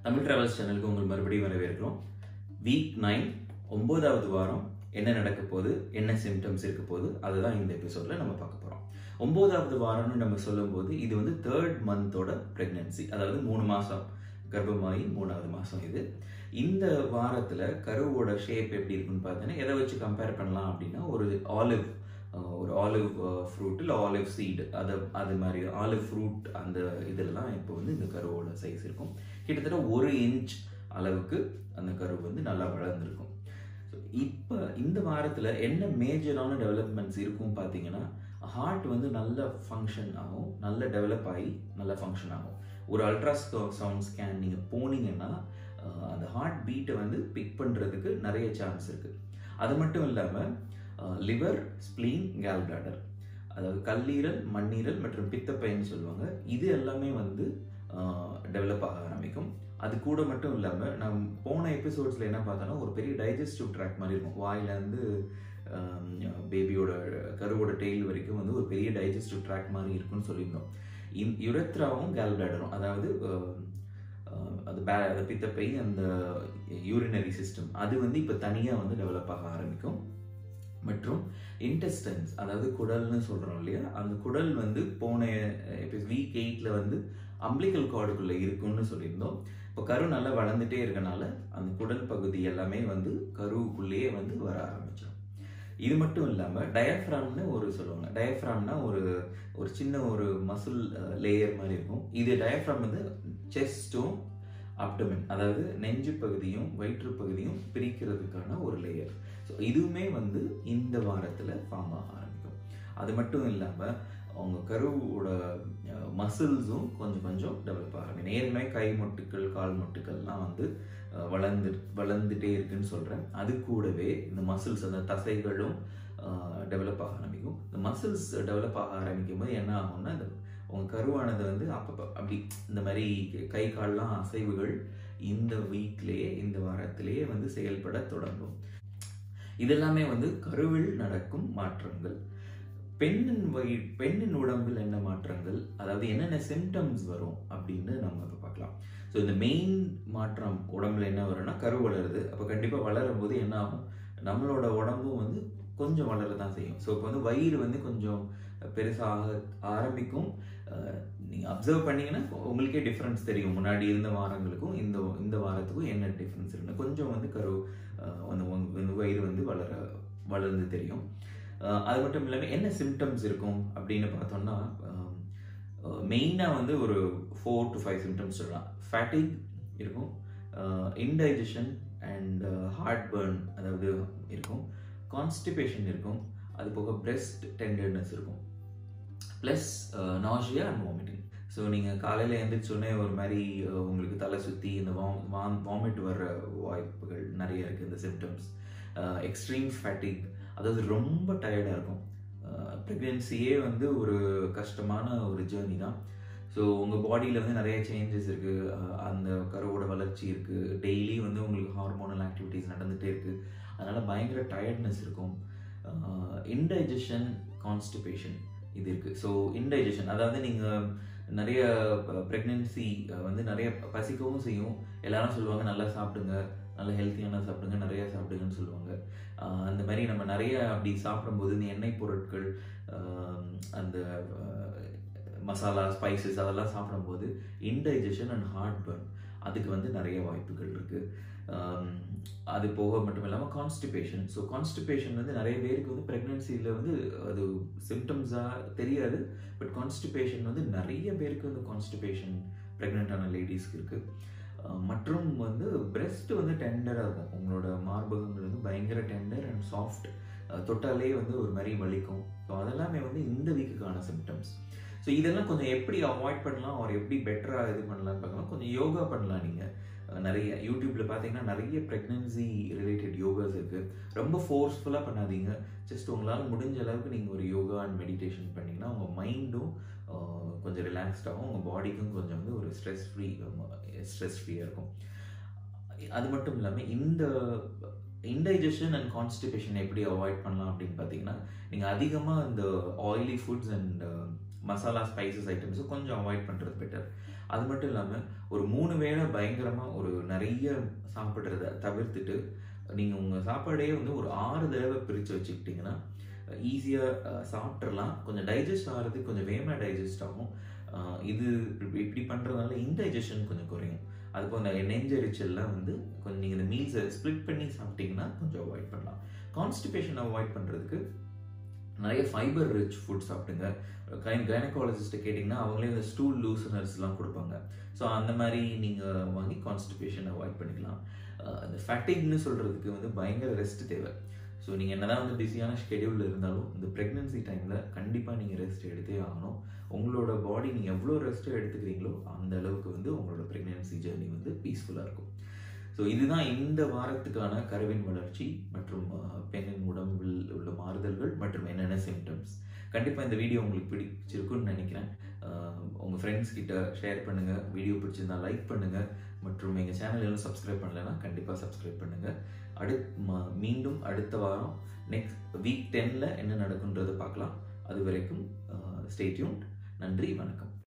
Tamil travels சேனலுக்கு உங்கள் மறுபடியும் வரவேற்கிறோம் வீக் நைன் ஒன்பதாவது வாரம் என்ன நடக்க போகுது என்ன சிம்டம்ஸ் இருக்க போகுது அதுதான் இந்த எபிசோட்ல நம்ம பார்க்க போறோம் ஒன்பதாவது வாரம்னு நம்ம சொல்லும்போது இது வந்து தேர்ட் மந்தோட பிரெக்னன்சி அதாவது மூணு மாசம் கர்ப்பமாகி மூணாவது மாசம் இது இந்த வாரத்துல கருவோட ஷேப் எப்படி இருக்குன்னு பார்த்தீங்கன்னா எதை வச்சு கம்பேர் பண்ணலாம் அப்படின்னா ஒரு ஆலிவ் ஒரு ஆலிவ் ஃப்ரூட் இல்லை ஆலிவ் சீடு அது அது மாதிரி ஆலிவ் ஃப்ரூட் அந்த இதெல்லாம் இப்போ வந்து இந்த கருவோட சைஸ் இருக்கும் கிட்டத்தட்ட ஒரு இன்ச் அளவுக்கு அந்த கரு வந்து நல்லா வளர்ந்துருக்கும் ஸோ இப்போ இந்த வாரத்தில் என்ன மேஜரான டெவலப்மெண்ட்ஸ் இருக்கும் பார்த்தீங்கன்னா ஹார்ட் வந்து நல்ல ஃபங்க்ஷன் ஆகும் நல்ல டெவலப் ஆகி நல்ல ஃபங்க்ஷன் ஆகும் ஒரு அல்ட்ரா சவுண்ட் ஸ்கேன் நீங்கள் போனீங்கன்னா அஹ், அந்த ஹார்ட் பீட்டை வந்து பிக் பண்ணுறதுக்கு நிறைய சான்ஸ் இருக்குது அது மட்டும் இல்லாமல் லிவர் ஸ்ப்ளீன் கேல் பிளாடர் அதாவது கல்லீரல் மண்ணீரல் மற்றும் பித்தப்பைன்னு சொல்லுவாங்க இது எல்லாமே வந்து டெவலப் ஆக ஆரம்பிக்கும் அது கூட மட்டும் இல்லாமல் நான் போன எபிசோட்ஸில் என்ன பார்த்தோன்னா ஒரு பெரிய டைஜஸ்டிவ் ட்ராக் மாதிரி இருக்கும் வாயிலேருந்து பேபியோட கருவோட டெய்ல் வரைக்கும் வந்து ஒரு பெரிய டைஜஸ்டிவ் ட்ராக் மாதிரி இருக்கும்னு சொல்லியிருந்தோம் இன் யுரத்ராவும் கேல் பிளாடரும் அதாவது அஹ், அஹ், அது பே அது பித்தப்பை அந்த யூரினரி சிஸ்டம் அது வந்து இப்போ தனியாக வந்து டெவலப் ஆக ஆரம்பிக்கும் மற்றும் இன்டெஸ்டைன்ஸ் அதாவது குடல்னு சொல்கிறோம் இல்லையா அந்த குடல் வந்து போன வீக் எயிட்டில் வந்து அம்பிளிக்கல் கார்டுக்குள்ளே இருக்குன்னு சொல்லியிருந்தோம் இப்போ கரு நல்லா வளர்ந்துட்டே இருக்கனால அந்த குடல் பகுதி எல்லாமே வந்து கருவுக்குள்ளேயே வந்து வர ஆரம்பிச்சிடும் இது மட்டும் இல்லாமல் டயஃப்ராம்னு ஒரு சொல்லுவாங்க டயஃப்ராம்னா ஒரு ஒரு சின்ன ஒரு மசில் லேயர் மாதிரி இருக்கும் இது டயஃப்ராம் வந்து செஸ்ட்டும் அப்டமின் அதாவது நெஞ்சு பகுதியும் வயிற்று பகுதியும் பிரிக்கிறதுக்கான ஒரு லேயர் ஸோ இதுவுமே வந்து இந்த வாரத்தில் ஃபார்ம் ஆக ஆரம்பிக்கும் அது மட்டும் இல்லாமல் அவங்க கருவோட மசில்ஸும் கொஞ்சம் கொஞ்சம் டெவலப் ஆகும் நேர்மை கை மொட்டுக்கள் கால் மொட்டுக்கள்லாம் வந்து அஹ், வளர்ந்து வளர்ந்துட்டே இருக்குன்னு சொல்கிறேன் அது கூடவே இந்த மசில்ஸ் அந்த தசைகளும் டெவலப் ஆக ஆரம்பிக்கும் இந்த மசில்ஸ் டெவலப் ஆக ஆரம்பிக்கும் போது என்ன ஆகும்னா இந்த உங்கள் கருவானது வந்து அப்பப்போ அப்படி இந்த மாதிரி கை கால்லாம் அசைவுகள் இந்த வீக்லேயே இந்த வாரத்திலேயே வந்து செயல்பட தொடங்கும் இதெல்லாமே வந்து கருவில் நடக்கும் மாற்றங்கள் பெண்ணின் வயி பெண்ணின் உடம்பில் என்ன மாற்றங்கள் அதாவது என்னென்ன சிம்டம்ஸ் வரும் அப்படின்னு நம்ம இப்போ பார்க்கலாம் ஸோ இந்த மெயின் மாற்றம் உடம்புல என்ன வரும்னா கரு வளருது அப்போ கண்டிப்பாக வளரும் போது என்ன ஆகும் நம்மளோட உடம்பும் வந்து கொஞ்சம் வளர தான் செய்யும் ஸோ இப்போ வந்து வயிறு வந்து கொஞ்சம் பெருசாக ஆரம்பிக்கும் நீங்கள் அப்சர்வ் பண்ணீங்கன்னா உங்களுக்கே டிஃப்ரென்ஸ் தெரியும் முன்னாடி இருந்த வாரங்களுக்கும் இந்த இந்த வாரத்துக்கும் என்ன டிஃப்ரென்ஸ் இருக்குன்னு கொஞ்சம் வந்து கரு அஹ், அந்த உங்க- இந்த வயிறு வந்து வளர வளர்ந்து தெரியும் அஹ், அது மட்டும் இல்லாமல் என்ன சிம்டம்ஸ் இருக்கும் அப்படின்னு பார்த்தோம்னா மெயினாக வந்து ஒரு ஃபோர் டு ஃபைவ் சிம்டம்ஸ் சொல்லலாம் ஃபேட்டிக் இருக்கும் இன்டைஜஷன் அண்ட் ஹார்ட் பர்ன் அதாவது இருக்கும் கான்ஸ்டிபேஷன் இருக்கும் அது போக பிரெஸ்ட் டெண்டர்னஸ் இருக்கும் plus nausea and vomiting so நீங்கள் காலையில் எழுந்திரிச்சோடனே ஒரு மாதிரி அஹ், உங்களுக்கு தலை சுற்றி இந்த வாம் வாமிட் வர்ற வாய்ப்புகள் நிறைய இருக்குது இந்த சிம்டம்ஸ் எக்ஸ்ட்ரீம் ஃபேட்டிக் அதாவது ரொம்ப டயர்டாக இருக்கும் ப்ரெக்னென்சியே வந்து ஒரு கஷ்டமான ஒரு ஜேர்னி தான் ஸோ உங்கள் பாடியில் வந்து நிறைய சேஞ்சஸ் இருக்குது அந்த கருவோட வளர்ச்சி இருக்குது டெய்லி வந்து உங்களுக்கு ஹார்மோனல் ஆக்டிவிட்டீஸ் நடந்துகிட்டே இருக்குது அதனால் பயங்கர டயர்ட்னஸ் இருக்கும் இன்டைஜஷன் கான்ஸ்டிபேஷன் இது இருக்குது ஸோ இன்டைஜஷன் அதாவது நீங்கள் நிறைய ப்ரெக்னென்சி வந்து நிறைய பசிக்கவும் செய்யும் எல்லாரும் சொல்லுவாங்க நல்லா சாப்பிடுங்க நல்ல ஹெல்த்தியான சாப்பிடுங்க நிறைய சாப்பிடுங்கன்னு சொல்லுவாங்க ஆஹ் அந்த மாதிரி நம்ம நிறைய அப்படி சாப்பிடும்போது இந்த எண்ணெய் பொருட்கள் ஆஹ் அந்த ஆஹ் மசாலா ஸ்பைசஸ் அதெல்லாம் சாப்பிடும்போது இன்டைஜஷன் அண்ட் ஹார்ட் பர்ன் அதுக்கு வந்து நிறைய வாய்ப்புகள் இருக்குது அது போக மட்டும் இல்லாமல் கான்ஸ்டிபேஷன் ஸோ கான்ஸ்டிபேஷன் வந்து நிறைய பேருக்கு வந்து ப்ரெக்னென்சியில் வந்து அது சிம்டம்ஸாக தெரியாது பட் கான்ஸ்டிபேஷன் வந்து நிறைய பேருக்கு வந்து கான்ஸ்டிபேஷன் ப்ரெக்னென்ட்டான லேடிஸ்க்கு இருக்குது மற்றும் வந்து breast வந்து டெண்டராக இருக்கும் உங்களோட மார்பகங்கள் வந்து பயங்கர டெண்டர் அண்ட் சாஃப்ட் தொட்டாலே வந்து ஒரு மாதிரி வலிக்கும் ஸோ அதெல்லாமே வந்து இந்த வீக்குக்கான சிம்டம்ஸ் ஸோ இதெல்லாம் கொஞ்சம் எப்படி அவாய்ட் பண்ணலாம் ஒரு எப்படி பெட்டராக இது பண்ணலாம்னு பார்க்கலாம் கொஞ்சம் யோகா பண்ணலாம் நீங்கள் நிறைய யூடியூப்ல பார்த்தீங்கன்னா நிறைய ப்ரெக்னென்சி ரிலேட்டட் யோகாஸ் இருக்கு ரொம்ப ஃபோர்ஸ்ஃபுல்லாக பண்ணாதீங்க ஜஸ்ட் உங்களால் முடிஞ்ச அளவுக்கு நீங்கள் ஒரு யோகா அண்ட் மெடிடேஷன் பண்ணீங்கன்னா உங்கள் மைண்டும் கொஞ்சம் ரிலாக்ஸ்ட் ஆகும் உங்கள் பாடிக்கும் கொஞ்சம் வந்து ஒரு ஸ்ட்ரெஸ் ஃப்ரீ ஸ்ட்ரெஸ் ஃப்ரீயாக இருக்கும் அது மட்டும் இல்லாமல் இந்த இன்டைஜஷன் அண்ட் கான்ஸ்டிபேஷன் எப்படி அவாய்ட் பண்ணலாம் அப்படின்னு பார்த்தீங்கன்னா நீங்கள் அதிகமாக இந்த ஆயிலி ஃபுட்ஸ் அண்ட் மசாலா ஸ்பைசஸ் ஐட்டம்ஸும் கொஞ்சம் அவாய்ட் பண்ணுறது பெட்டர் அது மட்டும் இல்லாமல் ஒரு மூணு வேளை பயங்கரமாக ஒரு நிறைய சாப்பிட்றத தவிர்த்துட்டு நீங்கள் உங்கள் சாப்பாடையே வந்து ஒரு ஆறு தடவை பிரித்து வச்சுக்கிட்டிங்கன்னா ஈஸியாக சாப்பிட்றலாம் கொஞ்சம் டைஜஸ்ட் ஆகிறதுக்கு கொஞ்சம் வேகமாக டைஜஸ்ட் ஆகும் அஹ் இது இப்படி இப்படி பண்ணுறதுனால இன்டைஜஷன் கொஞ்சம் குறையும் அதுக்கு அந்த நெஞ்செரிச்சல்லாம் வந்து கொஞ்சம் நீங்கள் இந்த மீல்ஸை ஸ்ப்ளிட் பண்ணி சாப்பிட்டீங்கன்னா கொஞ்சம் அவாய்ட் பண்ணலாம் கான்ஸ்டிபேஷன் அவாய்ட் பண்ணுறதுக்கு நிறைய ஃபைபர் ரிச் ஃபுட் சாப்பிடுங்க கைன் கைனகாலஜிஸ்ட்டை கேட்டிங்கன்னா அவங்களே இந்த ஸ்டூல் லூசனர்ஸ்லாம் கொடுப்பாங்க ஸோ அந்த மாதிரி நீங்கள் வாங்கி கான்ஸ்டிபேஷன் அவாய்ட் பண்ணிக்கலாம் அஹ் அந்த ஃபேட்டிக்னு சொல்கிறதுக்கு வந்து பயங்கர ரெஸ்ட் தேவை ஸோ நீங்கள் என்னதான் வந்து பிஸியான ஷெடியூலில் இருந்தாலும் இந்த ப்ரெக்னென்சி டைமில் கண்டிப்பாக நீங்கள் ரெஸ்ட் எடுத்தே ஆகணும் உங்களோட பாடி நீங்கள் எவ்வளோ ரெஸ்ட் எடுத்துக்கிறீங்களோ அந்த அளவுக்கு வந்து உங்களோட ப்ரெக்னென்சி ஜேர்னி வந்து பீஸ்ஃபுல்லாக இருக்கும் ஸோ இதுதான் இந்த வாரத்துக்கான கருவின் வளர்ச்சி மற்றும் அஹ், பெண்ணின் உடம்பில் உள்ள மாறுதல்கள் மற்றும் என்னென்ன சிம்டம்ஸ் கண்டிப்பாக இந்த வீடியோ உங்களுக்கு பிடிச்சிருக்குன்னு நினைக்கிறேன் அஹ், உங்க ஃப்ரெண்ட்ஸ் கிட்ட ஷேர் பண்ணுங்க வீடியோ பிடிச்சிருந்தா லைக் பண்ணுங்க மற்றும் எங்கள் சேனல் இன்னும் சப்ஸ்கிரைப் பண்ணலைன்னா கண்டிப்பாக சப்ஸ்கிரைப் பண்ணுங்க அடுத் ம- மீண்டும் அடுத்த வாரம் நெக்ஸ்ட் வீக் டென்னில் என்ன நடக்குன்றதை பார்க்கலாம் அது வரைக்கும் ஸ்டேட்யூன் நன்றி வணக்கம்